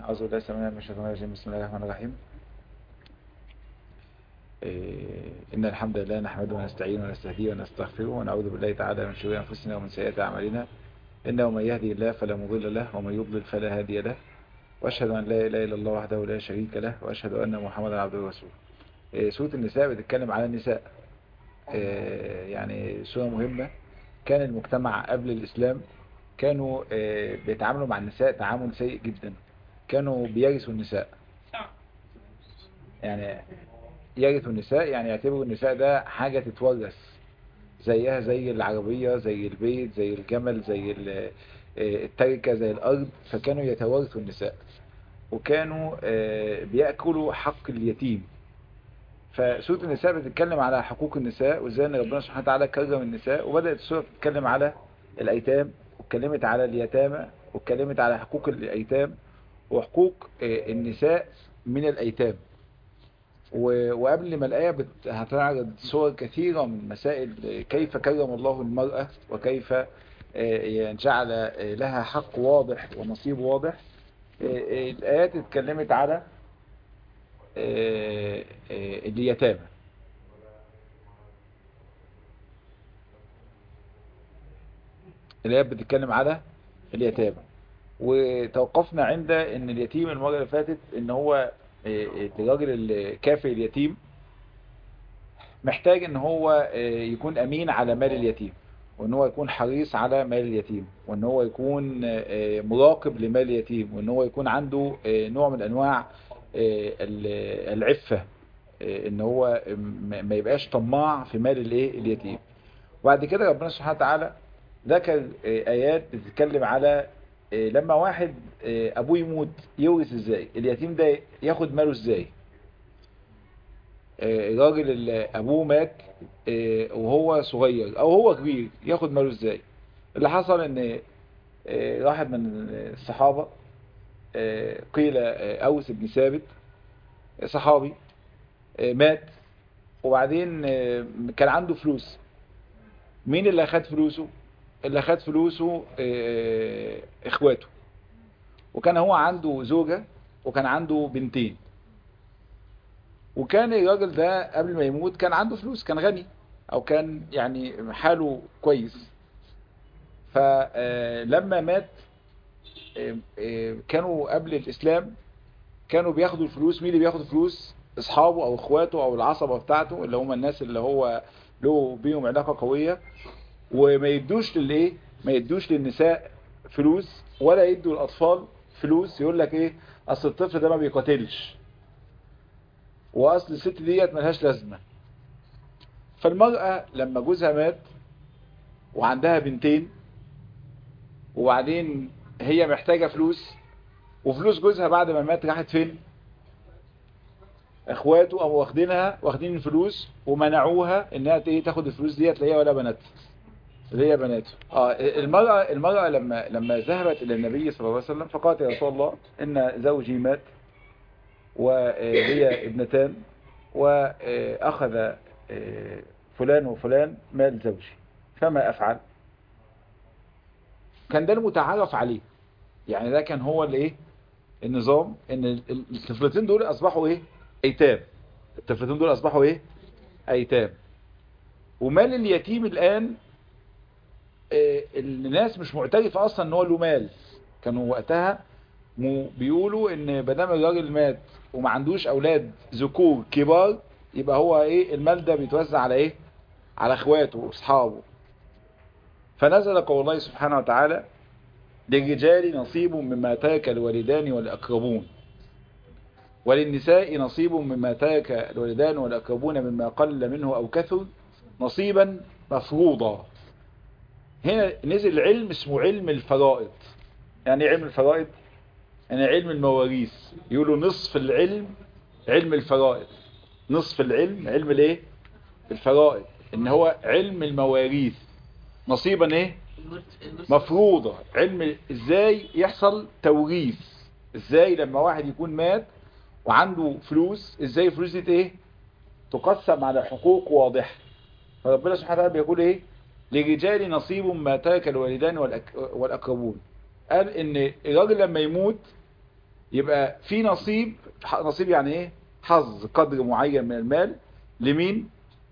أعوذ بالله السميع من الشيطان الرجيم بسم الله الرحمن الرحيم إن الحمد لله نحمده ونستعينه ونستهديه ونستغفره ونعوذ بالله تعالى من شرور أنفسنا ومن سيئات أعمالنا إنه من يهدي الله فلا مضل له ومن يضلل فلا هادي له وأشهد أن لا إله إلا الله وحده لا شريك له وأشهد أن محمدا عبده ورسوله سورة النساء بتتكلم على النساء يعني سورة مهمة كان المجتمع قبل الإسلام كانوا بيتعاملوا مع النساء تعامل سيء جدا كانوا بيرثوا النساء يعني يرثوا النساء يعني يعتبروا النساء ده حاجة تتورث زيها زي العربية زي البيت زي الجمل زي التركة زي الأرض فكانوا يتورثوا النساء وكانوا بيأكلوا حق اليتيم فسورة النساء بتتكلم على حقوق النساء وازاي ان ربنا سبحانه وتعالى كرم النساء وبدأت السورة تتكلم على الأيتام واتكلمت على اليتامى واتكلمت على حقوق الأيتام وحقوق النساء من الأيتام وقبل ما الآية هتعرض صور كثيرة من مسائل كيف كرم الله المرأة وكيف جعل لها حق واضح ونصيب واضح الآيات اتكلمت على اليتامى الآيات بتتكلم على اليتامى وتوقفنا عند ان اليتيم المرة اللي فاتت ان هو الراجل الكافي اليتيم محتاج ان هو يكون امين على مال اليتيم وان هو يكون حريص على مال اليتيم وان هو يكون مراقب لمال اليتيم وان هو يكون عنده نوع من انواع العفة ان هو ما يبقاش طماع في مال الايه اليتيم وبعد كده ربنا سبحانه وتعالى ذكر ايات بتتكلم على لما واحد ابوه يموت يورث ازاي اليتيم ده ياخد ماله ازاي الراجل اللي ابوه مات وهو صغير او هو كبير ياخد ماله ازاي اللي حصل ان واحد من الصحابة قيل اوس بن ثابت صحابي مات وبعدين كان عنده فلوس مين اللي اخد فلوسه اللي خد فلوسه اخواته وكان هو عنده زوجة وكان عنده بنتين وكان الراجل ده قبل ما يموت كان عنده فلوس كان غني او كان يعني حاله كويس فلما مات كانوا قبل الاسلام كانوا بياخدوا الفلوس مين اللي بياخد الفلوس اصحابه او اخواته او العصبة بتاعته اللي هم الناس اللي هو له بيهم علاقة قوية وما يدوش للايه ما يدوش للنساء فلوس ولا يدوا الاطفال فلوس يقول لك ايه اصل الطفل ده ما بيقاتلش واصل الست ديت ملهاش لازمه فالمرأة لما جوزها مات وعندها بنتين وبعدين هي محتاجة فلوس وفلوس جوزها بعد ما مات راحت فين اخواته او واخدينها واخدين الفلوس ومنعوها انها تاخد الفلوس ديت لا هي ولا بناتها اللي هي بناته اه المرأة المرأة لما لما ذهبت الى النبي صلى الله عليه وسلم فقالت يا رسول الله ان زوجي مات وهي ابنتان واخذ فلان وفلان مال زوجي فما افعل كان ده المتعارف عليه يعني ده كان هو الايه النظام ان الطفلتين دول اصبحوا ايه ايتام الطفلتين دول اصبحوا ايه ايتام ومال اليتيم الان الناس مش معترفة اصلا ان هو له مال كانوا وقتها بيقولوا ان بدام الراجل مات وما عندوش اولاد ذكور كبار يبقى هو ايه المال ده بيتوزع على ايه على اخواته واصحابه فنزل قول الله سبحانه وتعالى للرجال نصيب مما ترك الوالدان والاقربون وللنساء نصيب مما ترك الوالدان والاقربون مما قل منه او كثر نصيبا مفروضا هنا نزل علم اسمه علم الفرائض يعني علم الفرائض يعني علم المواريث يقولوا نصف العلم علم الفرائض نصف العلم علم الايه الفرائض ان هو علم المواريث نصيبا ايه مفروضة علم ازاي يحصل توريث ازاي لما واحد يكون مات وعنده فلوس ازاي الفلوس دي ايه تقسم على حقوق واضحة فربنا سبحانه وتعالى بيقول ايه للرجال نصيب ما ترك الوالدان والأك... والأقربون قال ان الراجل لما يموت يبقى في نصيب نصيب يعني ايه حظ قدر معين من المال لمين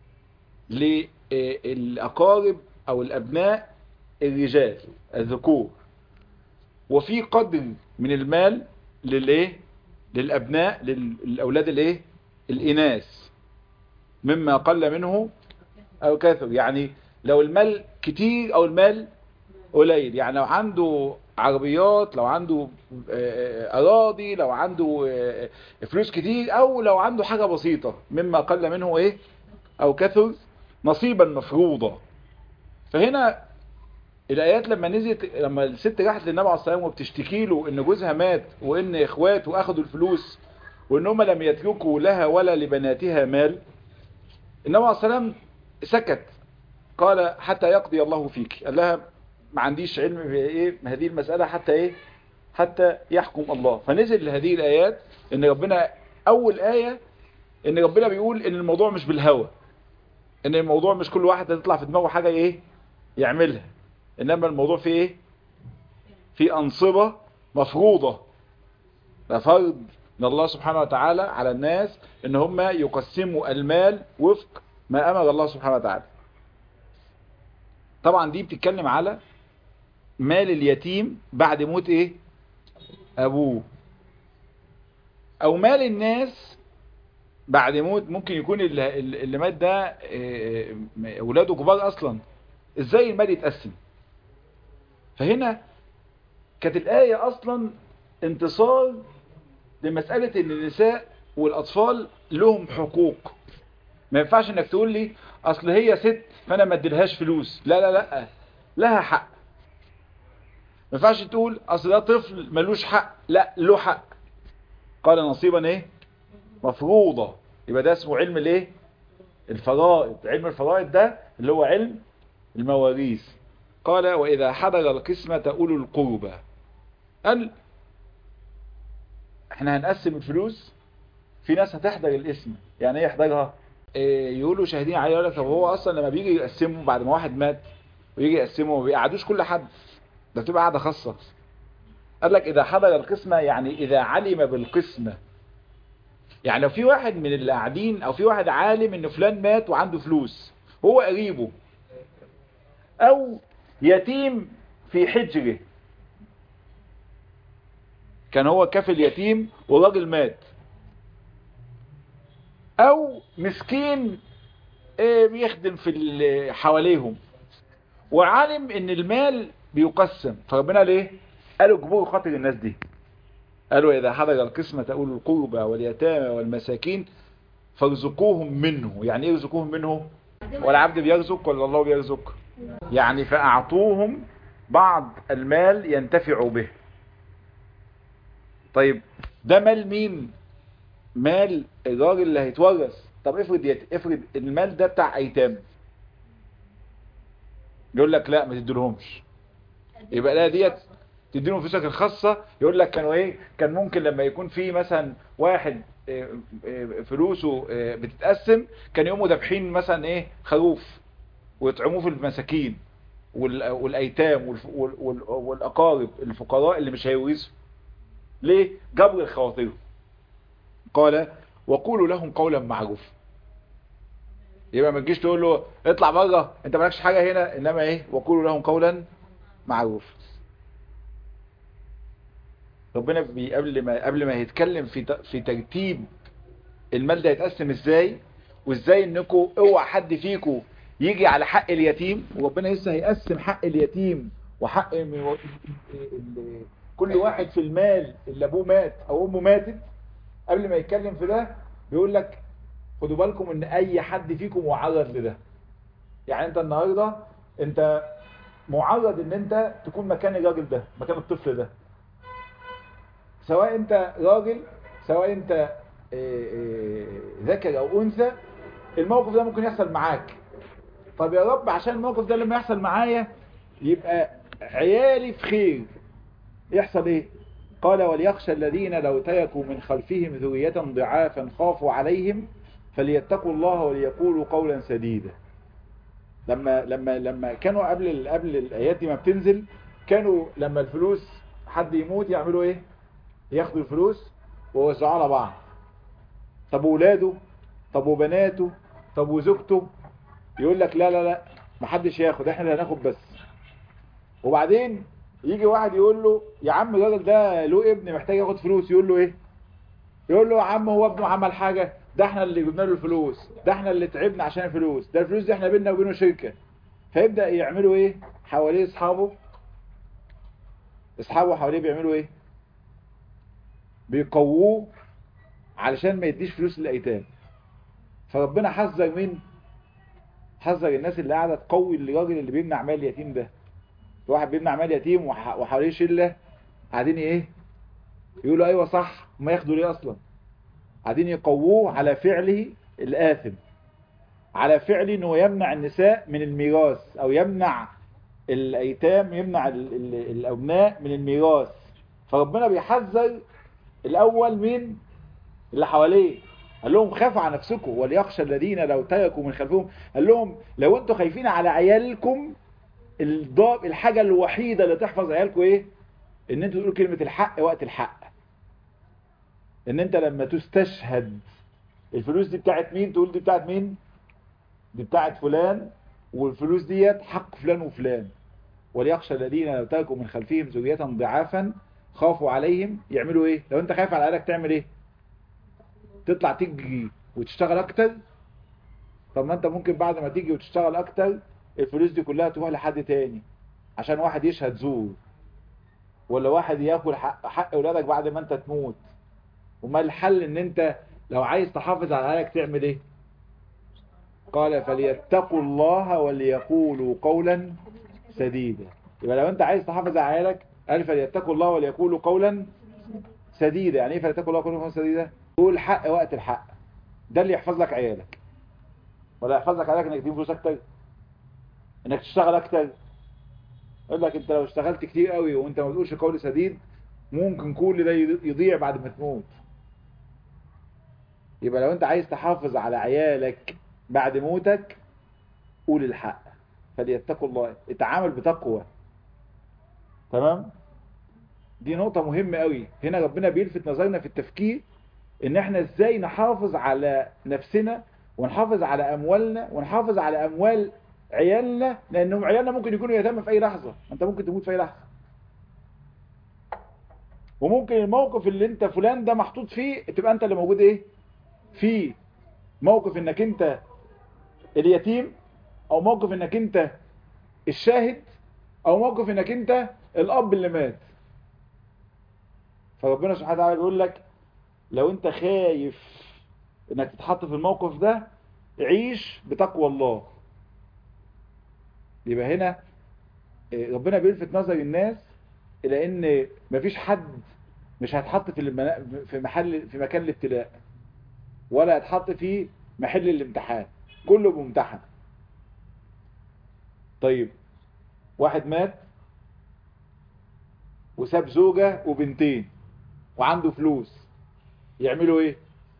للأقارب أو الأبناء الرجال الذكور وفي قدر من المال للايه للأبناء للأولاد الايه الإناث مما قل منه أو كثر يعني لو المال كتير أو المال قليل يعني لو عنده عربيات لو عنده أراضي لو عنده فلوس كتير أو لو عنده حاجة بسيطة مما قل منه إيه أو كثر نصيبا مفروضا فهنا الآيات لما نزلت لما الست راحت للنبي عليه الصلاة والسلام وبتشتكي له إن جوزها مات وإن إخواته أخذوا الفلوس وإن هم لم يتركوا لها ولا لبناتها مال النبي عليه الصلاة والسلام سكت قال حتى يقضي الله فيك قال لها ما عنديش علم بايه هذه المسألة حتى ايه حتى يحكم الله فنزل هذه الآيات ان ربنا اول آية ان ربنا بيقول ان الموضوع مش بالهوى ان الموضوع مش كل واحد هتطلع في دماغه حاجة ايه يعملها انما الموضوع في ايه في انصبة مفروضة ده فرض من الله سبحانه وتعالى على الناس ان هم يقسموا المال وفق ما امر الله سبحانه وتعالى طبعا دي بتتكلم على مال اليتيم بعد موت ايه ابوه او مال الناس بعد موت ممكن يكون اللي, اللي مات ده اولاده كبار اصلا ازاي المال يتقسم فهنا كانت الآية اصلا انتصار لمسألة ان النساء والاطفال لهم حقوق ما ينفعش انك تقول لي اصل هي ست فانا ما اديلهاش فلوس لا لا لا لها حق ما ينفعش تقول اصل ده طفل ملوش حق لا له حق قال نصيبا ايه مفروضة يبقى ده اسمه علم الايه الفرائض علم الفرائض ده اللي هو علم المواريث قال واذا حضر القسمة اولو القربى قال احنا هنقسم الفلوس في ناس هتحضر الاسم يعني ايه يحضرها إيه يقولوا شاهدين عليه يقول لك طب هو اصلا لما بيجي يقسمه بعد ما واحد مات ويجي يقسمه ما بيقعدوش كل حد ده بتبقى قاعده خاصه قال لك اذا حضر القسمه يعني اذا علم بالقسمه يعني لو في واحد من اللي قاعدين او في واحد عالم ان فلان مات وعنده فلوس هو قريبه او يتيم في حجره كان هو كفل يتيم والراجل مات او مسكين بيخدم في حواليهم وعالم ان المال بيقسم فربنا ليه قالوا جبور خاطر الناس دي قالوا اذا حضر القسمة اولو القربى واليتامى والمساكين فارزقوهم منه يعني ايه يرزقوهم منه ولا عبد بيرزق ولا الله بيرزق يعني فاعطوهم بعض المال ينتفعوا به طيب ده مال مين مال الراجل اللي هيتورث طب افرض يت... افرض المال ده بتاع ايتام يقول لك لا ما تديلهمش يبقى لا ديت تديلهم فلوسك الخاصه يقول لك كانوا ايه كان ممكن لما يكون في مثلا واحد فلوسه بتتقسم كان يقوموا ذابحين مثلا ايه خروف ويطعموه في المساكين والايتام والاقارب الفقراء اللي مش هيورثوا ليه جبر الخواطر قال وقولوا لهم قولا معروفا يبقى ما تجيش تقول له اطلع بره انت مالكش حاجه هنا انما ايه وقولوا لهم قولا معروفا ربنا قبل ما قبل ما يتكلم في في ترتيب المال ده يتقسم ازاي وازاي انكم اوعى حد فيكم يجي على حق اليتيم وربنا لسه هيقسم حق اليتيم وحق كل واحد في المال اللي ابوه مات او امه ماتت قبل ما يتكلم في ده بيقول لك خدوا بالكم ان اي حد فيكم معرض لده يعني انت النهاردة انت معرض ان انت تكون مكان الراجل ده مكان الطفل ده سواء انت راجل سواء انت ذكر او انثى الموقف ده ممكن يحصل معاك طب يا رب عشان الموقف ده لما يحصل معايا يبقى عيالي في خير يحصل ايه قال وليخشى الذين لو تركوا من خلفهم ذرية ضعافا خافوا عليهم فليتقوا الله وليقولوا قولا سديدا لما لما لما كانوا قبل قبل الايات دي ما بتنزل كانوا لما الفلوس حد يموت يعملوا ايه ياخدوا الفلوس ويوزعوها على بعض طب وولاده طب وبناته طب وزوجته يقول لك لا لا لا محدش ياخد احنا اللي هناخد بس وبعدين يجي واحد يقول له يا عم الراجل ده له ابن محتاج ياخد فلوس يقول له ايه يقول له يا عم هو ابنه عمل حاجة ده احنا اللي جبنا له الفلوس ده احنا اللي تعبنا عشان الفلوس ده الفلوس دي احنا بيننا وبينه شركة فيبدأ يعملوا ايه حواليه اصحابه اصحابه حواليه بيعملوا ايه بيقووه علشان ما يديش فلوس للايتام فربنا حذر مين حذر الناس اللي قاعده تقوي الراجل اللي بيمنع مال اليتيم ده واحد بيمنع مال يتيم وح- وحواليه شله قاعدين ايه يقولوا ايوه صح ما ياخدوا ليه اصلا قاعدين يقووه على فعله الاثم على فعله انه يمنع النساء من الميراث او يمنع الايتام يمنع ال- ال- الابناء من الميراث فربنا بيحذر الاول مين اللي حواليه قال لهم خافوا على نفسكم وليخشى الذين لو تركوا من خلفهم قال لهم لو انتوا خايفين على عيالكم الضاب الحاجة الوحيدة اللي تحفظ عيالكم ايه ان انتوا تقولوا كلمة الحق وقت الحق ان انت لما تستشهد الفلوس دي بتاعت مين تقول دي بتاعت مين دي بتاعت فلان والفلوس ديت حق فلان وفلان وليخشى الذين لو تركوا من خلفهم ذرية ضعافا خافوا عليهم يعملوا ايه لو انت خايف على عيالك تعمل ايه تطلع تجري وتشتغل اكتر طب ما انت ممكن بعد ما تيجي وتشتغل اكتر الفلوس دي كلها تروح لحد تاني عشان واحد يشهد زور ولا واحد ياكل حق, حق اولادك بعد ما انت تموت وما الحل ان انت لو عايز تحافظ على عيالك تعمل ايه قال فليتقوا الله وليقولوا قولا سديدا يبقى لو انت عايز تحافظ على عيالك قال فليتقوا الله وليقولوا قولا سديدا يعني ايه فليتقوا الله وقولوا قولا سديدا قول حق وقت الحق ده اللي يحفظ لك عيالك ولا يحفظ لك عيالك انك تجيب فلوس اكتر انك تشتغل اكتر يقول لك انت لو اشتغلت كتير قوي وانت ما بتقولش قول سديد ممكن كل ده يضيع بعد ما تموت يبقى لو انت عايز تحافظ على عيالك بعد موتك قول الحق فليتقوا الله اتعامل بتقوى تمام دي نقطة مهمة قوي هنا ربنا بيلفت نظرنا في التفكير ان احنا ازاي نحافظ على نفسنا ونحافظ على اموالنا ونحافظ على اموال عيالنا لانهم عيالنا ممكن يكونوا يتامى في اي لحظة انت ممكن تموت في اي لحظة وممكن الموقف اللي انت فلان ده محطوط فيه تبقى انت اللي موجود ايه فيه موقف انك انت اليتيم او موقف انك انت الشاهد او موقف انك انت الاب اللي مات فربنا سبحانه وتعالى بيقول لك لو انت خايف انك تتحط في الموقف ده عيش بتقوى الله يبقى هنا ربنا بيلفت نظر الناس الى ان مفيش حد مش هيتحط في المنا... في محل في مكان الابتلاء ولا هيتحط في محل الامتحان كله بممتحن طيب واحد مات وساب زوجة وبنتين وعنده فلوس يعملوا ايه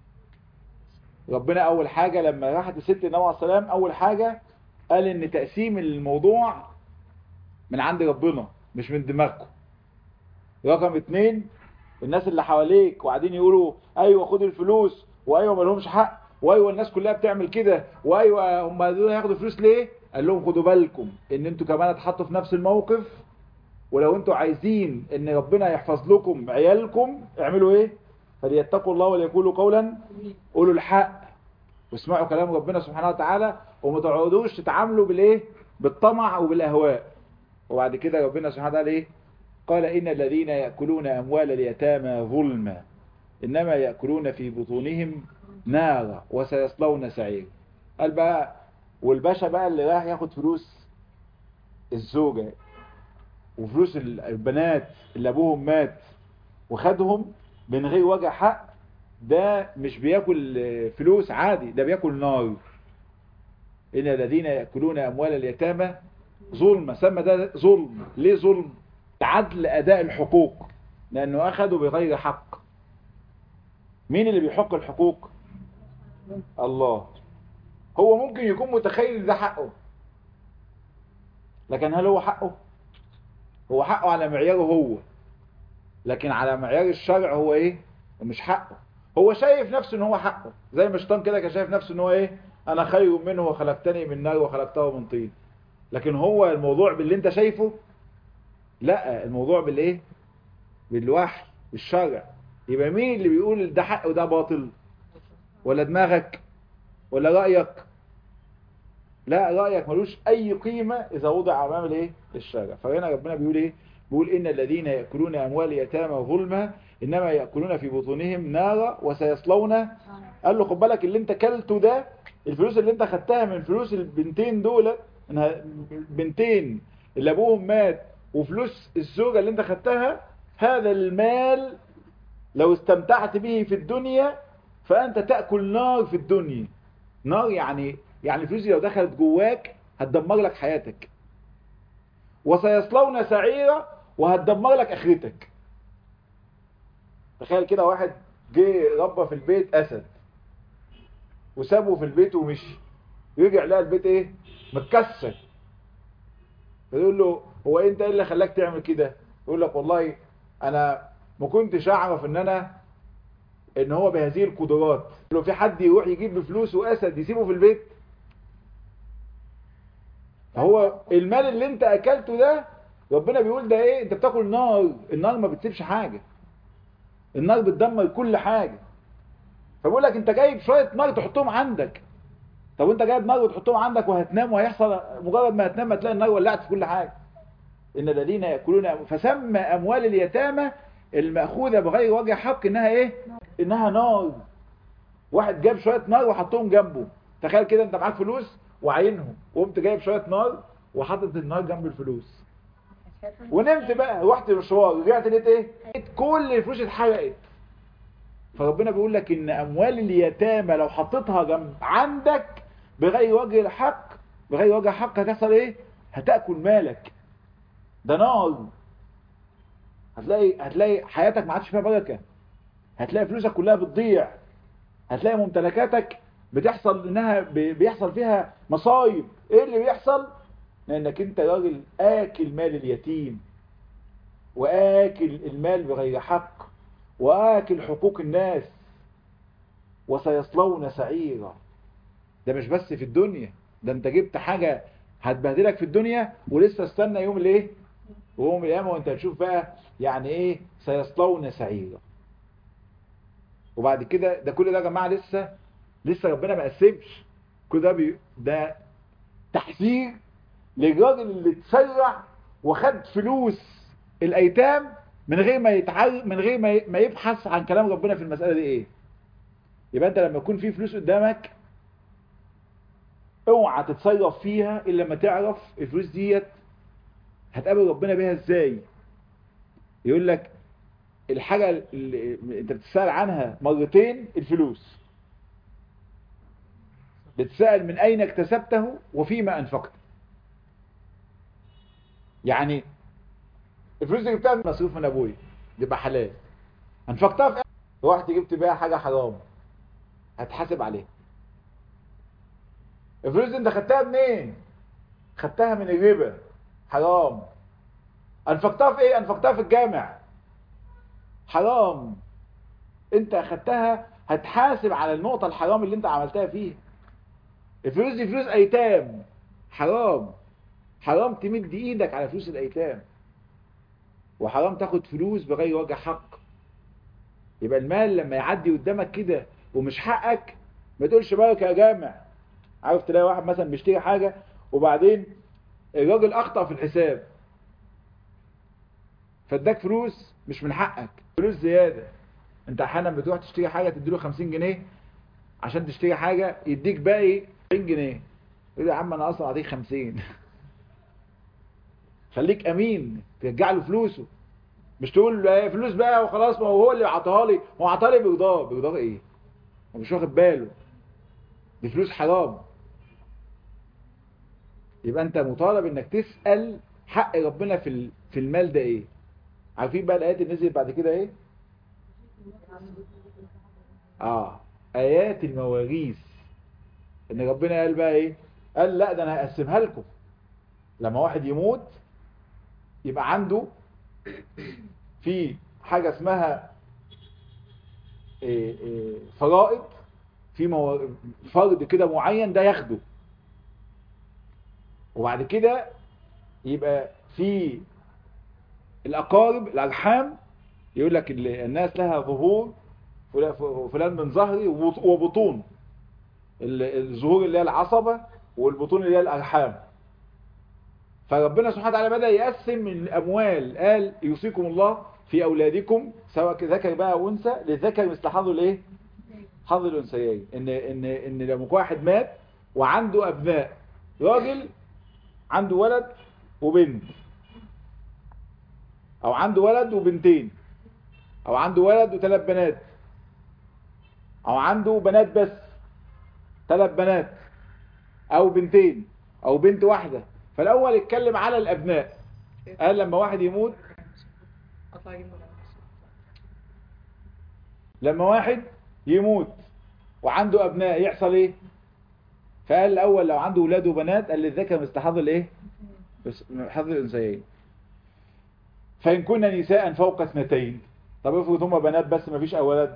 ربنا اول حاجة لما راحت الست النبي عليه السلام اول حاجة قال ان تقسيم الموضوع من عند ربنا مش من دماغكم رقم اتنين الناس اللي حواليك وقاعدين يقولوا ايوه خد الفلوس وايوه ما لهمش حق وايوه الناس كلها بتعمل كده وايوه هم دول هياخدوا فلوس ليه قال لهم خدوا بالكم ان انتوا كمان هتحطوا في نفس الموقف ولو انتوا عايزين ان ربنا يحفظ لكم عيالكم اعملوا ايه فليتقوا الله وليقولوا قولا قولوا الحق واسمعوا كلام ربنا سبحانه وتعالى وما تقعدوش تتعاملوا بالايه بالطمع وبالاهواء وبعد كده ربنا سبحانه وتعالى ايه قال ان الذين ياكلون اموال اليتامى ظلما انما ياكلون في بطونهم نارا وسيصلون سعير قال بقى والباشا بقى اللي راح ياخد فلوس الزوجة وفلوس البنات اللي ابوهم مات وخدهم من غير وجه حق ده مش بياكل فلوس عادي ده بياكل نار ان الذين ياكلون اموال اليتامى ظلم سمى ده ظلم ليه ظلم تعدل اداء الحقوق لانه اخذوا بغير حق مين اللي بيحق الحقوق الله هو ممكن يكون متخيل ده حقه لكن هل هو حقه هو حقه على معياره هو لكن على معيار الشرع هو ايه مش حقه هو شايف نفسه ان هو حقه زي ما الشيطان كده كان شايف نفسه ان هو ايه انا خير منه وخلقتني من نار وخلقته من طين لكن هو الموضوع باللي انت شايفه لا الموضوع بالايه بالوحي بالشرع يبقى مين اللي بيقول ده حق وده باطل ولا دماغك ولا رأيك لا رأيك ملوش اي قيمة اذا وضع امام الايه الشرع فهنا ربنا بيقول ايه بيقول ان الذين يأكلون اموال اليتامى ظلما انما يأكلون في بطونهم نارا وسيصلون قال له خد بالك اللي انت كلته ده الفلوس اللي انت خدتها من فلوس البنتين دول انها بنتين اللي ابوهم مات وفلوس الزوجة اللي انت خدتها هذا المال لو استمتعت به في الدنيا فانت تأكل نار في الدنيا نار يعني يعني الفلوس دي لو دخلت جواك هتدمر لك حياتك وسيصلون سعيرا وهتدمر لك اخرتك تخيل كده واحد جه ربى في البيت اسد وسابه في البيت ومشي يرجع لقى البيت ايه متكسر فيقول له هو انت ايه اللي خلاك تعمل كده يقول لك والله انا ما كنتش اعرف ان انا ان هو بهذه القدرات لو في حد يروح يجيب بفلوس واسد يسيبه في البيت هو المال اللي انت اكلته ده ربنا بيقول ده ايه انت بتاكل نار النار ما بتسيبش حاجة النار بتدمر كل حاجة فبقول لك انت جايب شوية نار تحطهم عندك طب وانت جايب نار وتحطهم عندك وهتنام وهيحصل مجرد ما هتنام هتلاقي النار ولعت في كل حاجة ان الذين ياكلون فسمى اموال اليتامى المأخوذة بغير وجه حق انها ايه انها نار واحد جاب شوية نار وحطهم جنبه تخيل كده انت معاك فلوس وعينهم وقمت جايب شوية نار وحطت النار جنب الفلوس ونمت بقى رحت المشوار رجعت لقيت ايه لقيت كل الفلوس اتحرقت فربنا بيقول لك ان اموال اليتامى لو حطيتها جنب عندك بغير وجه الحق بغير وجه حق هتحصل ايه هتاكل مالك ده نار هتلاقي هتلاقي حياتك ما عادش فيها بركه هتلاقي فلوسك كلها بتضيع هتلاقي ممتلكاتك بتحصل انها بيحصل فيها مصايب ايه اللي بيحصل لانك انت راجل اكل مال اليتيم واكل المال بغير حق واكل حقوق الناس وسيصلون سعيرا ده مش بس في الدنيا ده انت جبت حاجة هتبهدلك في الدنيا ولسه استنى يوم الايه ويوم القيامة وانت هتشوف بقى يعني ايه سيصلون سعيرا وبعد كده ده كل ده يا جماعة لسه لسه ربنا ما قسمش كل ده بي ده تحذير للراجل اللي اتسرع وخد فلوس الايتام من غير ما يتعرض من غير ما ما يبحث عن كلام ربنا في المسألة دي ايه يبقى انت لما يكون في فلوس قدامك اوعى تتصرف فيها الا لما تعرف الفلوس ديت هتقابل ربنا بيها ازاي يقول لك الحاجة اللي انت بتسأل عنها مرتين الفلوس بتسأل من اين اكتسبته وفيما انفقته يعني الفلوس اللي جبتها من مصروف من ابويا يبقى حلال انفقتها في رحت جبت بيها حاجة حرام هتحاسب عليها الفلوس دي انت خدتها منين خدتها من الربا حرام انفقتها في ايه انفقتها في الجامع حرام انت خدتها هتحاسب على النقطة الحرام اللي انت عملتها فيها الفلوس دي فلوس ايتام حرام حرام تمد ايدك على فلوس الايتام وحرام تاخد فلوس بغير وجه حق يبقى المال لما يعدي قدامك كده ومش حقك ما تقولش بركه يا جامع عارف تلاقي واحد مثلا بيشتري حاجة وبعدين الراجل اخطأ في الحساب فاداك فلوس مش من حقك فلوس زيادة انت احيانا بتروح تشتري حاجة تديله 50 جنيه عشان تشتري حاجة يديك باقي 20 جنيه يقول يا عم انا اصلا اعطيك 50 خليك امين ترجع له فلوسه مش تقول له فلوس بقى وخلاص ما هو اللي عطاها لي هو عطاها لي برضاه برضاه ايه هو مش واخد باله دي فلوس حرام يبقى انت مطالب انك تسأل حق ربنا في في المال ده ايه عارفين بقى الايات اللي نزلت بعد كده ايه اه ايات المواريث ان ربنا قال بقى ايه قال لا ده انا هقسمها لكم لما واحد يموت يبقى عنده في حاجة اسمها إيه إيه فرائض في مو... فرض كده معين ده ياخده وبعد كده يبقى في الأقارب الأرحام يقول لك ال- الناس لها ظهور فلا- فلان من ظهري وبط- وبطون ال- الظهور اللي هي العصبة والبطون اللي هي الأرحام فربنا سبحانه وتعالى بدأ يقسم الأموال قال يوصيكم الله في أولادكم سواء ذكر بقى أو أنثى للذكر مثل حظ الإيه؟ حظ الأنثيين إن إن إن لما واحد مات وعنده أبناء راجل عنده ولد وبنت أو عنده ولد وبنتين أو عنده ولد وثلاث بنات أو عنده بنات بس ثلاث بنات أو بنتين أو بنت واحدة فالأول اتكلم على الأبناء قال لما واحد يموت اطلع اجيب ولا لما واحد يموت وعنده أبناء يحصل إيه فقال الأول لو عنده ولاد وبنات قال للذكر مستحض الإيه بس حظ الأنثيين فإن كنا نساء فوق اثنتين طب افرض هما بنات بس مفيش أولاد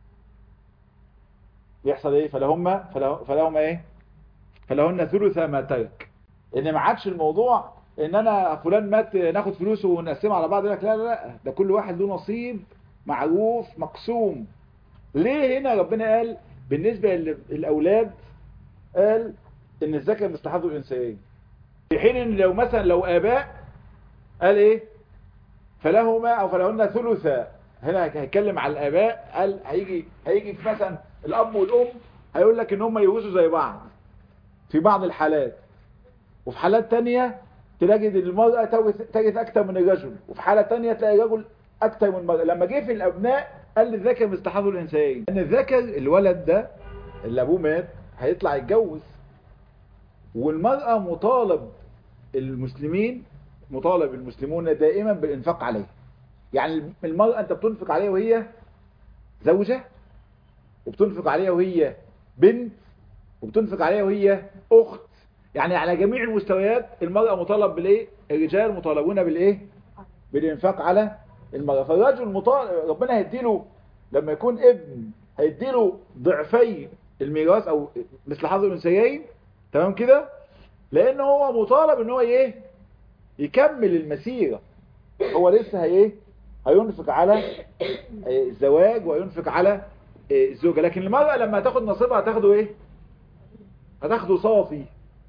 يحصل إيه فلهم فله- فلهم إيه فلهن ثلث ما ترك ان ما عادش الموضوع ان انا فلان مات ناخد فلوسه ونقسمها على بعض يقول لك لا لا لا ده كل واحد له نصيب معروف مقسوم ليه هنا ربنا قال بالنسبة للأولاد قال ان الزكاة مستحضر الإنسانيين في حين ان لو مثلا لو آباء قال ايه فلهما او فلهن ثلثا هنا هيتكلم على الآباء قال هيجي هيجي في مثلا الأب والأم هيقول لك ان هم يورثوا زي بعض في بعض الحالات وفي حالات تانية تلاقي ان المرأة تورث- ترث أكتر من الرجل وفي حالة تانية تلاقي الرجل أكتر من المرأة لما جه في الأبناء قال للذكر مستحضر الإنسانيين أن الذكر الولد ده اللي أبوه مات هيطلع يتجوز والمرأة مطالب المسلمين مطالب المسلمون دائما بالإنفاق عليه يعني المرأة أنت بتنفق عليها وهي زوجة وبتنفق عليها وهي بنت وبتنفق عليها وهي أخت يعني على جميع المستويات المرأة مطالب بالايه الرجال مطالبون بالايه بالانفاق على المرأة فالرجل مطالب ربنا هيديله لما يكون ابن هيديله ضعفي الميراث او مثل حظ الانثيين تمام كده لان هو مطالب ان هو ايه يكمل المسيرة هو لسه هي ايه هينفق على الزواج وينفق على الزوجة لكن المرأة لما تاخد نصيبها هتاخده ايه هتاخده صافي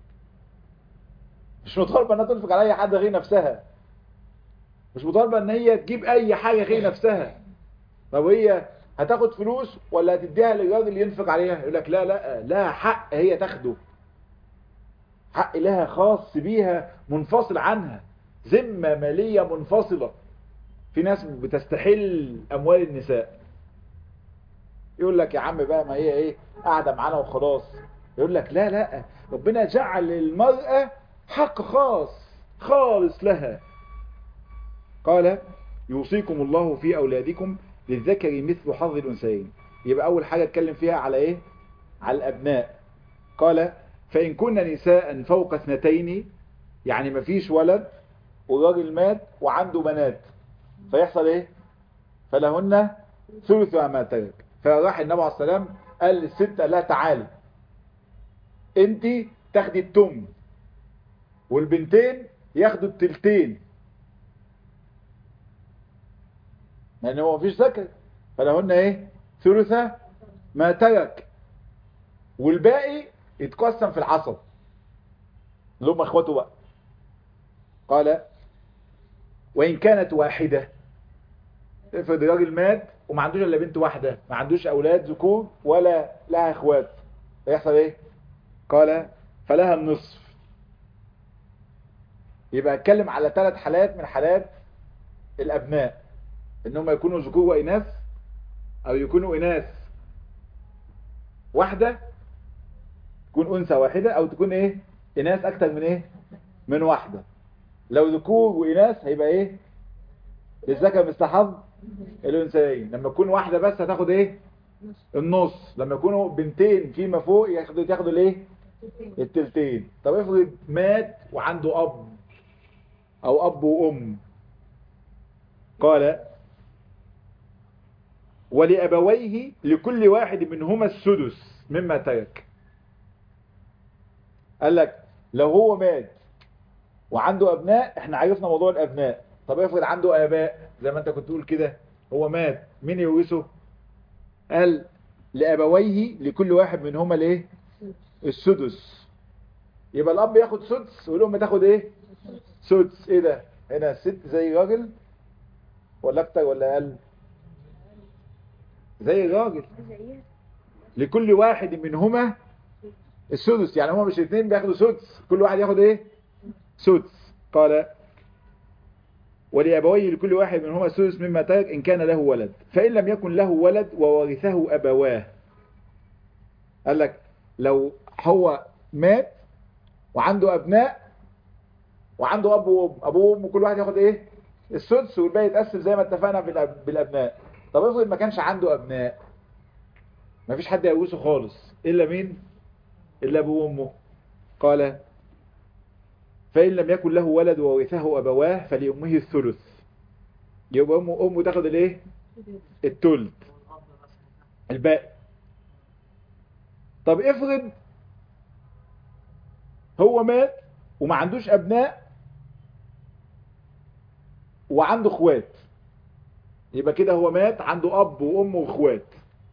مش مطالبة انها تنفق على اي حد غير نفسها مش مطالبة ان هي تجيب اي حاجة غير نفسها طب هي هتاخد فلوس ولا هتديها للراجل اللي ينفق عليها يقول لك لا لا لا حق هي تاخده حق لها خاص بيها منفصل عنها ذمة مالية منفصلة في ناس بتستحل اموال النساء يقول لك يا عم بقى ما هي ايه قاعدة معانا وخلاص يقول لك لا لا ربنا جعل للمرأة حق خاص خالص لها قال يوصيكم الله في أولادكم للذكر مثل حظ الأنثيين يبقى أول حاجة اتكلم فيها على إيه على الأبناء قال فإن كنا نساء فوق اثنتين يعني مفيش ولد والراجل مات وعنده بنات فيحصل إيه فلهن ثلث ما ترك فراح النبي عليه السلام قال للست قال لها تعالي انت تاخدي التم والبنتين ياخدوا التلتين لان هو مفيش ذكر فلهن ايه ثلثة ما ترك والباقي يتقسم في العصب اللي هم اخواته بقى قال وان كانت واحدة افرض راجل مات وما عندوش الا بنت واحدة ما عندوش اولاد ذكور ولا لها اخوات يحصل ايه قال فلها النصف يبقى اتكلم على ثلاث حالات من حالات الابناء انهم يكونوا ذكور واناث او يكونوا اناث واحدة تكون انثى واحدة او تكون ايه اناث اكتر من ايه من واحدة لو ذكور واناث هيبقى ايه للذكر مستحض الانثيين لما تكون واحدة بس هتاخد ايه النص لما يكونوا بنتين فيما فوق ياخدوا ياخدوا الايه التلتين طب افرض مات وعنده اب او اب وام قال ولأبويه لكل واحد منهما السدس مما ترك قال لك لو هو مات وعنده أبناء احنا عرفنا موضوع الأبناء طب افرض عنده آباء زي ما انت كنت تقول كده هو مات مين يورثه قال لأبويه لكل واحد منهما الايه السدس يبقى الأب ياخد سدس والأم تاخد ايه سدس ايه ده هنا الست زي راجل ولا اكتر ولا اقل زي الراجل لكل واحد منهما السدس يعني هما مش الاثنين بياخدوا سدس كل واحد ياخد ايه سدس قال ولأبويه لكل واحد منهما السدس مما ترك إن كان له ولد فإن لم يكن له ولد وورثه أبواه قال لك لو هو مات وعنده أبناء وعنده أب وأم أبوه وأمه كل واحد ياخد إيه السدس والباقي يتقسم زي ما اتفقنا بالأب- بالأبناء طب افرض ما كانش عنده أبناء ما فيش حد يورثه خالص إلا مين إلا أبوه وأمه قال فإن لم يكن له ولد وورثه أبواه فلأمه الثلث يبقى أمه أمه تاخد الإيه التلت الباقي طب افرض هو مات وما عندوش أبناء وعنده اخوات يبقى كده هو مات عنده أب وأم واخوات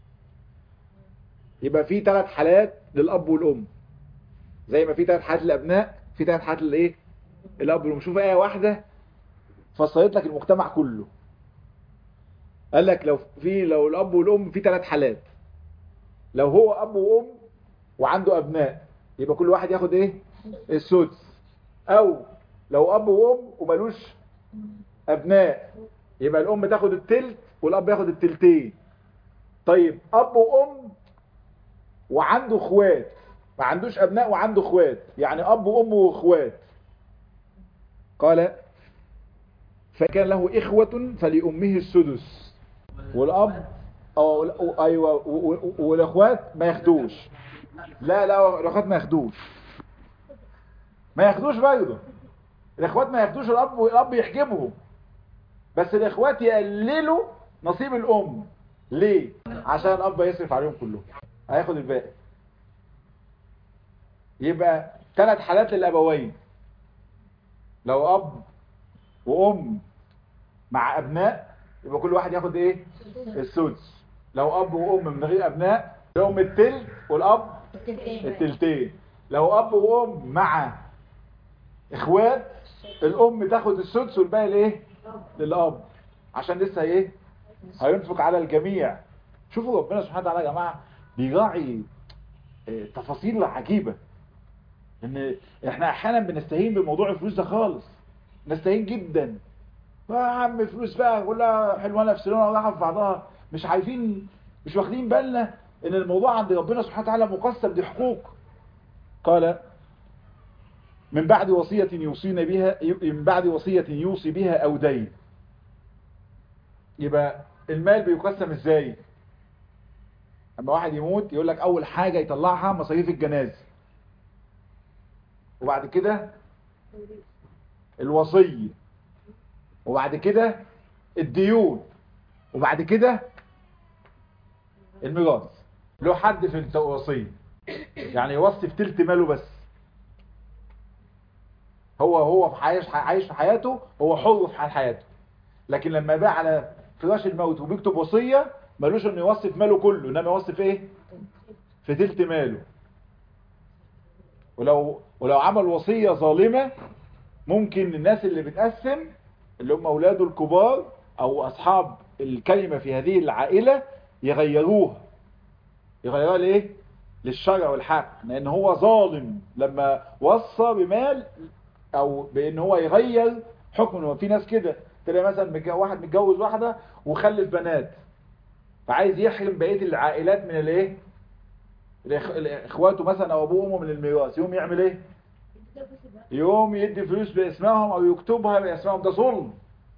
يبقى في ثلاث حالات للأب والأم زي ما في ثلاث حالات للأبناء في ثلاث حالات للإيه الأب والأم شوف آية واحدة فصلت لك المجتمع كله قال لك لو في لو الأب والأم في ثلاث حالات لو هو أب وأم وعنده أبناء يبقى كل واحد ياخد إيه السدس أو لو أب وأم وملوش أبناء يبقى الأم تاخد التلت والأب ياخد التلتين طيب أب وأم وعنده اخوات ما عندوش ابناء وعنده اخوات يعني اب وام واخوات قال فكان له اخوة فلأمه السدس والاب أو ايوه و- و- والاخوات ما ياخدوش لا لا الاخوات ما ياخدوش ما ياخدوش برضه الاخوات ما ياخدوش الاب الاب يحجبهم بس الاخوات يقللوا نصيب الام ليه عشان الاب يصرف عليهم كلهم هياخد الباقي يبقى ثلاث حالات للابوين لو اب وام مع ابناء يبقى كل واحد ياخد ايه السدس لو اب وام من غير ابناء لهم التلت والاب التلتين لو اب وام مع اخوات الام تاخد السدس والباقي لايه للاب عشان لسه ايه هينفق على الجميع شوفوا ربنا سبحانه وتعالى يا جماعه بيراعي آه، تفاصيل عجيبه ان احنا احيانا بنستهين بموضوع الفلوس ده خالص نستهين جدا يا عم فلوس بقى كلها حلوانه في سنه وراحه في بعضها مش عارفين مش واخدين بالنا ان الموضوع عند ربنا سبحانه وتعالى مقسم دي حقوق قال من بعد وصية يوصين بها من بعد وصية يوصي بها أو دين يبقى المال بيقسم ازاي اما واحد يموت يقول لك اول حاجة يطلعها مصاريف الجنازة وبعد كده الوصية وبعد كده الديون وبعد كده الميراث له حد في الوصية يعني يوصي في تلت ماله بس هو هو في عايش عايش في حياته هو حر في حال حياته لكن لما يبقى على فراش الموت وبيكتب وصية ملوش انه يوصي في ماله كله انما يوصي في ايه في تلت ماله ولو ولو عمل وصية ظالمة ممكن الناس اللي بتقسم اللي هم اولاده الكبار او اصحاب الكلمة في هذه العائلة يغيروها يغيروها ليه للشرع والحق لان هو ظالم لما وصى بمال او بان هو يغير حكم في ناس كده تلاقي مثلا متج- واحد متجوز واحدة وخلف بنات فعايز يحرم بقية العائلات من الايه الإخ- اخواته مثلا او ابوه وامه من الميراث يقوم يعمل ايه يقوم يدي فلوس باسمهم او يكتبها باسمهم ده ظلم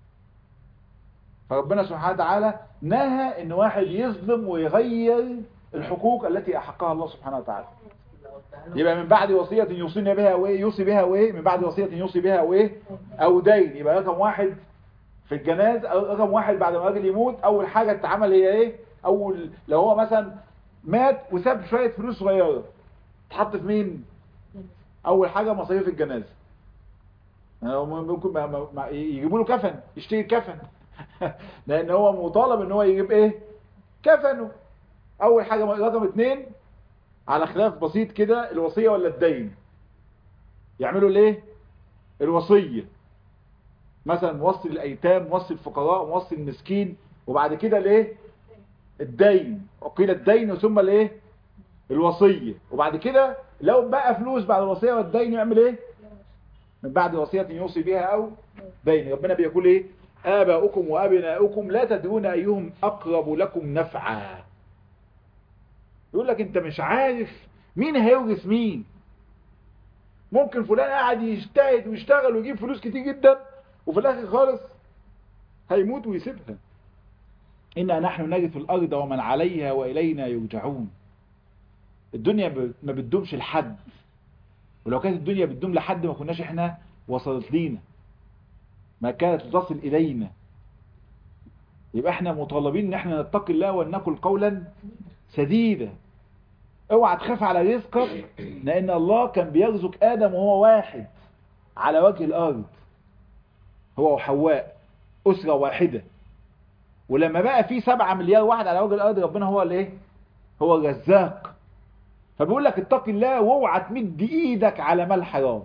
فربنا سبحانه وتعالى نهى ان واحد يظلم ويغير الحقوق التي احقها الله سبحانه وتعالى يبقى من بعد وصية يوصينا بها وايه يوصي بها وايه من بعد وصية يوصي بها وايه او دين يبقى رقم واحد في الجناز او رقم واحد بعد ما الراجل يموت اول حاجة تتعمل هي ايه اول لو هو مثلا مات وساب شويه فلوس صغيره تحط في مين اول حاجه مصاريف الجنازه يعني هو ممكن ما ما ما يجيبوا له كفن يشتري كفن لان هو مطالب ان هو يجيب ايه كفنه اول حاجه رقم اتنين على خلاف بسيط كده الوصيه ولا الدين يعملوا الايه الوصيه مثلا وصي الايتام وصي الفقراء وصي المسكين وبعد كده الايه الدين وقيل الدين ثم الايه الوصيه وبعد كده لو بقى فلوس بعد الوصيه والدين يعمل ايه من بعد وصيه يوصي بها او دين ربنا بيقول ايه آباؤكم وأبناؤكم لا تدرون أيهم أقرب لكم نفعا يقول لك أنت مش عارف مين هيورث مين ممكن فلان قاعد يجتهد ويشتغل ويجيب فلوس كتير جدا وفي الآخر خالص هيموت ويسيبها إنا نحن نرث الأرض ومن عليها وإلينا يرجعون الدنيا ما بتدومش لحد ولو كانت الدنيا بتدوم لحد ما كناش احنا وصلت لينا ما كانت تصل إلينا يبقى احنا مطالبين ان احنا نتقي الله ونقل قولا سديدا اوعى تخاف على رزقك لان الله كان بيرزق ادم وهو واحد على وجه الارض هو وحواء اسرة واحدة ولما بقى في سبعة مليار واحد على وجه الارض ربنا هو الايه هو الرزاق فبيقول لك اتقي الله واوعى تمد ايدك على مال حرام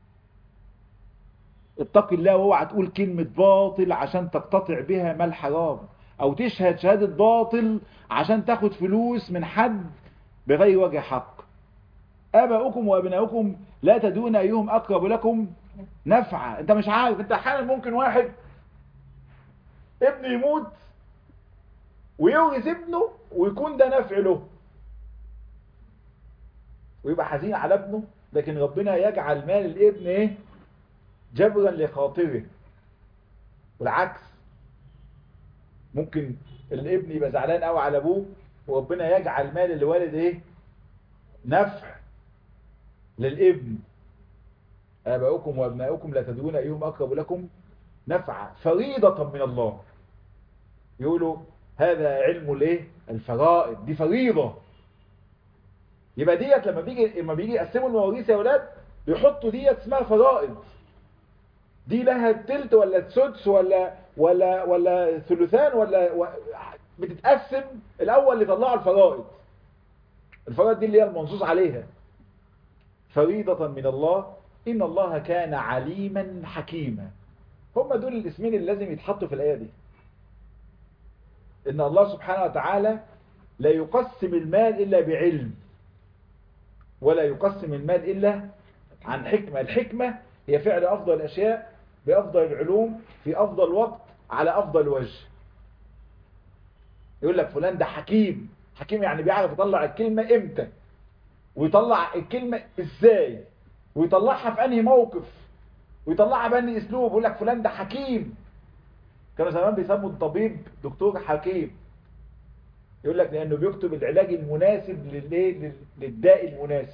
اتقي الله واوعى تقول كلمة باطل عشان تقتطع بها مال حرام او تشهد شهادة باطل عشان تاخد فلوس من حد بغير وجه حق اباؤكم وابناؤكم لا تدون ايهم اقرب لكم نفعا انت مش عارف انت احيانا ممكن واحد ابنه يموت ويورث ابنه ويكون ده نفع له ويبقى حزين على ابنه لكن ربنا يجعل مال الابن ايه جبرا لخاطره والعكس ممكن الابن يبقى زعلان قوي على ابوه وربنا يجعل مال الوالد ايه نفع للابن اباؤكم وابناؤكم لا تدرون ايهم اقرب لكم نفعا فريضة من الله يقولوا هذا علم الايه الفرائض دي فريضة يبقى ديت لما بيجي لما بيجي يقسموا المواريث يا اولاد بيحطوا ديت اسمها فرائض دي لها التلت ولا السدس ولا ولا ولا ثلثان ولا و... بتتقسم الاول اللي طلعوا الفرائض الفرائض دي اللي هي المنصوص عليها فريضة من الله ان الله كان عليما حكيما هم دول الاسمين اللي لازم يتحطوا في الايه دي ان الله سبحانه وتعالى لا يقسم المال الا بعلم ولا يقسم المال الا عن حكمة الحكمة هي فعل افضل الاشياء بافضل العلوم في افضل وقت على افضل وجه يقول لك فلان ده حكيم حكيم يعني بيعرف يطلع الكلمة امتى ويطلع الكلمة ازاي ويطلعها في انهي موقف ويطلعها بأنهي اسلوب يقول لك فلان ده حكيم كانوا زمان بيسموا الطبيب دكتور حكيم يقول لك لانه بيكتب العلاج المناسب للايه للداء المناسب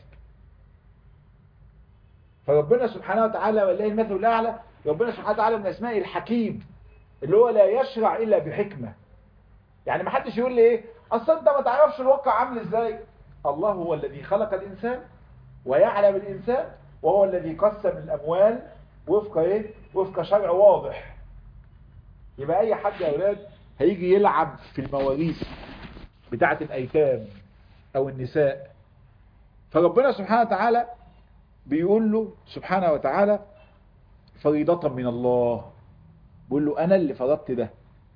فربنا سبحانه وتعالى والله المثل الاعلى ربنا سبحانه وتعالى من اسماء الحكيم اللي هو لا يشرع الا بحكمه يعني ما حدش يقول لي ايه اصل انت ما تعرفش الواقع عامل ازاي الله هو الذي خلق الانسان ويعلم الانسان وهو الذي قسم الاموال وفق ايه وفق شرع واضح يبقى اي حد يا اولاد هيجي يلعب في المواريث بتاعه الايتام او النساء فربنا سبحانه وتعالى بيقول له سبحانه وتعالى فريضة من الله بيقول له انا اللي فرضت ده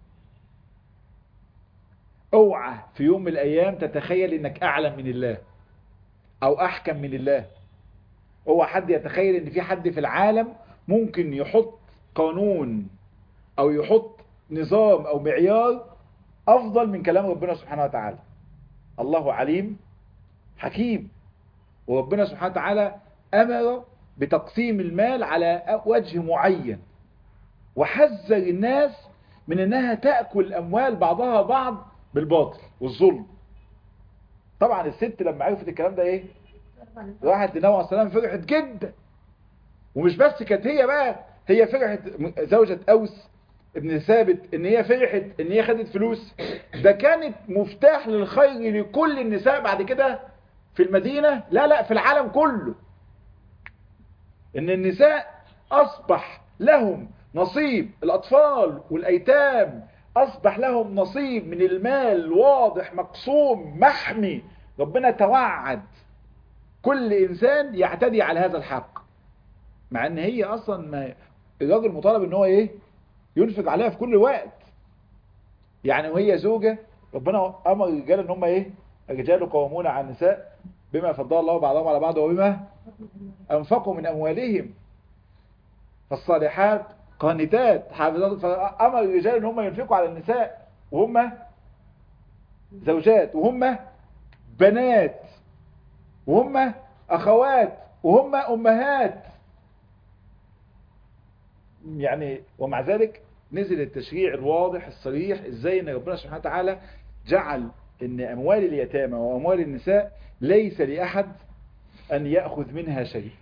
اوعى في يوم من الايام تتخيل انك اعلم من الله او احكم من الله اوعى حد يتخيل ان في حد في العالم ممكن يحط قانون او يحط نظام او معيار افضل من كلام ربنا سبحانه وتعالى الله عليم حكيم وربنا سبحانه وتعالى امر بتقسيم المال على وجه معين وحذر الناس من انها تأكل اموال بعضها بعض بالباطل والظلم طبعا الست لما عرفت الكلام ده ايه راحت للنبي عليه السلام فرحت جدا ومش بس كانت هي بقى هي فرحت زوجة اوس ابن ثابت ان هي فرحت ان هي خدت فلوس ده كانت مفتاح للخير لكل النساء بعد كده في المدينة لا لا في العالم كله ان النساء اصبح لهم نصيب الاطفال والايتام اصبح لهم نصيب من المال واضح مقسوم محمي ربنا توعد كل انسان يعتدي على هذا الحق مع ان هي اصلا ما الراجل مطالب ان هو ايه ينفق عليها في كل وقت يعني وهي زوجة ربنا امر الرجال ان هم ايه الرجال قوامون على النساء بما فضل الله بعضهم على بعض وبما انفقوا من اموالهم فالصالحات قانتات حافظات فامر الرجال ان هم ينفقوا على النساء وهم زوجات وهم بنات وهم اخوات وهم امهات يعني ومع ذلك نزل التشريع الواضح الصريح ازاي ان ربنا سبحانه وتعالى جعل ان اموال اليتامى واموال النساء ليس لاحد ان ياخذ منها شيء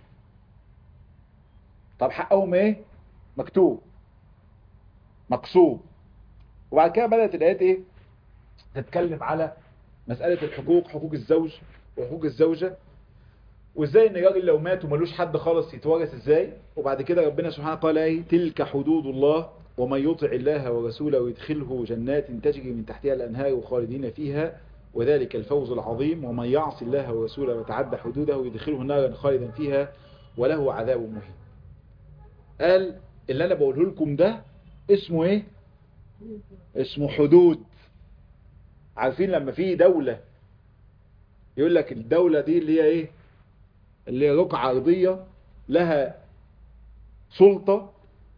طب حقهم ايه مكتوب مقسوم وبعد كده بدات الايات ايه تتكلم على مساله الحقوق حقوق الزوج وحقوق الزوجه وازاي ان الراجل لو مات وملوش حد خالص يتورث ازاي وبعد كده ربنا سبحانه قال ايه تلك حدود الله ومن يطع الله ورسوله يدخله جنات تجري من تحتها الانهار خالدين فيها وذلك الفوز العظيم ومن يعص الله ورسوله وتعدى حدوده يدخله نارا خالدا فيها وله عذاب مهين قال اللي انا بقوله لكم ده اسمه ايه اسمه حدود عارفين لما في دولة يقول لك الدولة دي اللي هي ايه اللي هي رقعة ارضية لها سلطة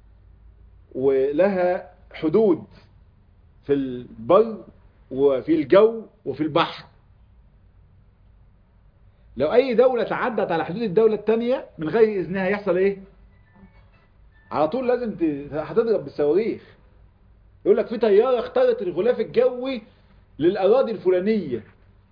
ولها حدود في البر وفي الجو وفي البحر لو اي دولة تعدت على حدود الدولة التانية من غير اذنها يحصل ايه على طول لازم ت- هتضرب بالصواريخ يقول لك في طيارة اخترت الغلاف الجوي للأراضي الفلانية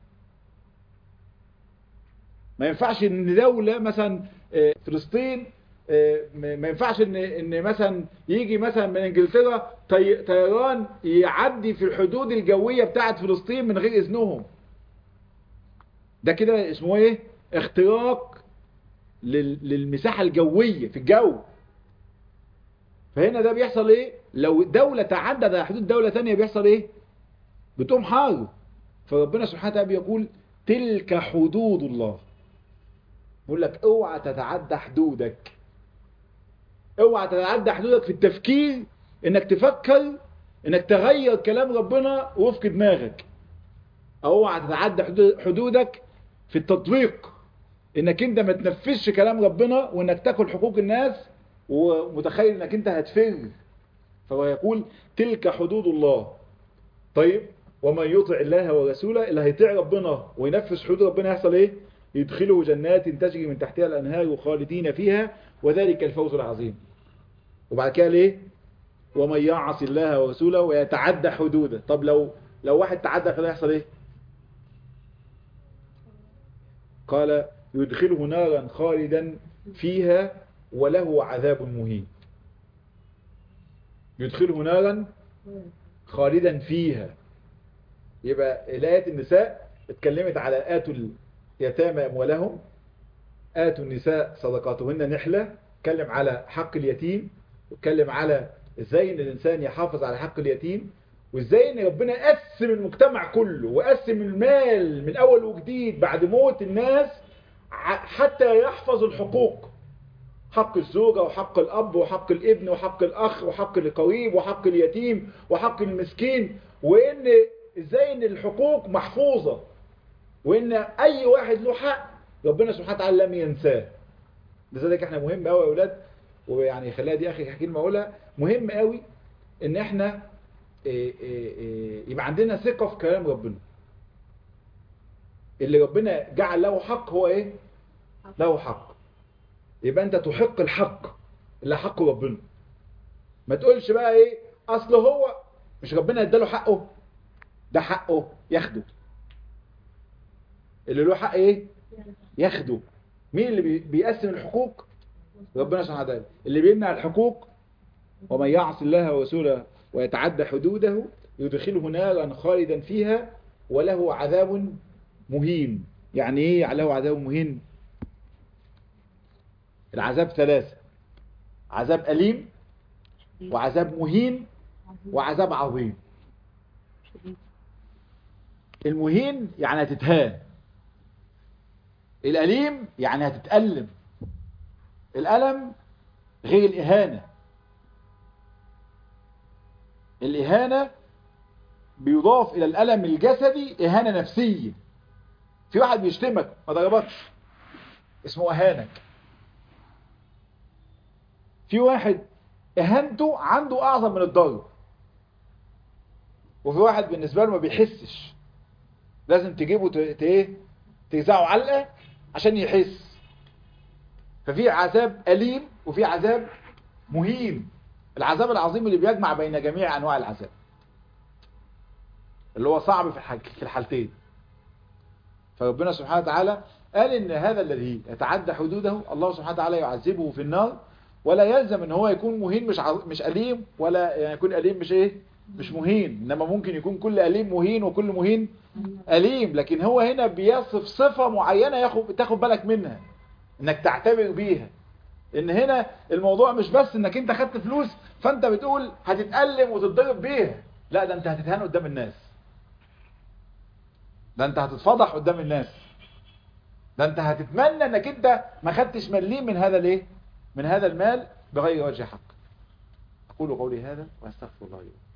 ما ينفعش ان دولة مثلا آه، فلسطين آه، ما ما ينفعش ان ان مثلا يجي مثلا من انجلترا طي- طيران يعدي في الحدود الجوية بتاعت فلسطين من غير اذنهم ده كده اسمه ايه اختراق لل- للمساحة الجوية في الجو فهنا ده بيحصل ايه لو دولة تعدد على حدود دولة تانية بيحصل ايه بتقوم حارب فربنا سبحانه وتعالى بيقول تلك حدود الله بيقول لك اوعى تتعدى حدودك اوعى تتعدى حدودك في التفكير انك تفكر انك تغير كلام ربنا وفق دماغك اوعى تتعدى حدود- حدودك في التطبيق انك انت ما تنفذش كلام ربنا وانك تاكل حقوق الناس ومتخيل انك انت هتفر فهو يقول تلك حدود الله طيب ومن يطع الله ورسوله اللي هيطيع ربنا وينفذ حدود ربنا يحصل ايه يدخله جنات تجري من تحتها الانهار خالدين فيها وذلك الفوز العظيم وبعد كده ليه ومن يعص الله ورسوله ويتعدى حدوده طب لو لو واحد تعدى كده يحصل ايه قال يدخله نارا خالدا فيها وله عذاب مهين يدخله نارا خالدا فيها يبقى الآيات النساء اتكلمت على آتوا اليتامى أموالهم آتوا النساء صدقاتهن نحلة اتكلم على حق اليتيم واتكلم على ازاي ان الانسان يحافظ على حق اليتيم وازاي ان ربنا قسم المجتمع كله وقسم المال من اول وجديد بعد موت الناس ع- حتى يحفظ الحقوق حق الزوجة وحق الأب وحق الابن وحق الأخ وحق القريب وحق اليتيم وحق المسكين وإن إزاي إن الحقوق محفوظة وإن أي واحد له حق ربنا سبحانه وتعالى لم ينساه لذلك احنا مهم قوي يا أولاد ويعني خليها دي آخر كلمة أقولها مهم قوي إن احنا إيه إيه إيه يبقى عندنا ثقة في كلام ربنا اللي ربنا جعل له حق هو إيه؟ له حق يبقى انت تحق الحق اللي حقه ربنا ما تقولش بقى ايه اصل هو مش ربنا اداله حقه ده حقه ياخده اللي له حق ايه ياخده مين اللي بي- بيقسم الحقوق ربنا سبحانه وتعالى اللي بيمنع الحقوق ومن يعص الله ورسوله ويتعدى حدوده يدخله نارا خالدا فيها وله عذاب مهين يعني ايه له عذاب مهين العذاب ثلاثة عذاب أليم وعذاب مهين وعذاب عظيم المهين يعني هتتهان الأليم يعني هتتألم الألم غير الإهانة الإهانة بيضاف إلى الألم الجسدي إهانة نفسية في واحد بيشتمك ما ضربكش اسمه أهانك في واحد إهانته عنده أعظم من الضرب وفي واحد بالنسبة له ما بيحسش لازم تجيبه ت- ت- ايه تجزعه علقة عشان يحس ففي عذاب أليم وفي عذاب مهين العذاب العظيم اللي بيجمع بين جميع أنواع العذاب اللي هو صعب في الحال- في الحالتين فربنا سبحانه وتعالى قال ان هذا الذي يتعدى حدوده الله سبحانه وتعالى يعذبه في النار ولا يلزم ان هو يكون مهين مش عظ... مش أليم ولا يعني يكون أليم مش ايه مش مهين انما ممكن يكون كل أليم مهين وكل مهين أليم لكن هو هنا بيصف صفة معينة ياخد تاخد بالك منها انك تعتبر بيها ان هنا الموضوع مش بس انك انت خدت فلوس فانت بتقول هتتألم وتتضرب بيها لا ده انت هتتهان قدام الناس ده انت هتتفضح قدام الناس ده انت هتتمنى انك انت ما خدتش مليم من هذا الايه من هذا المال بغير وجه حق اقول قولي هذا واستغفر الله لي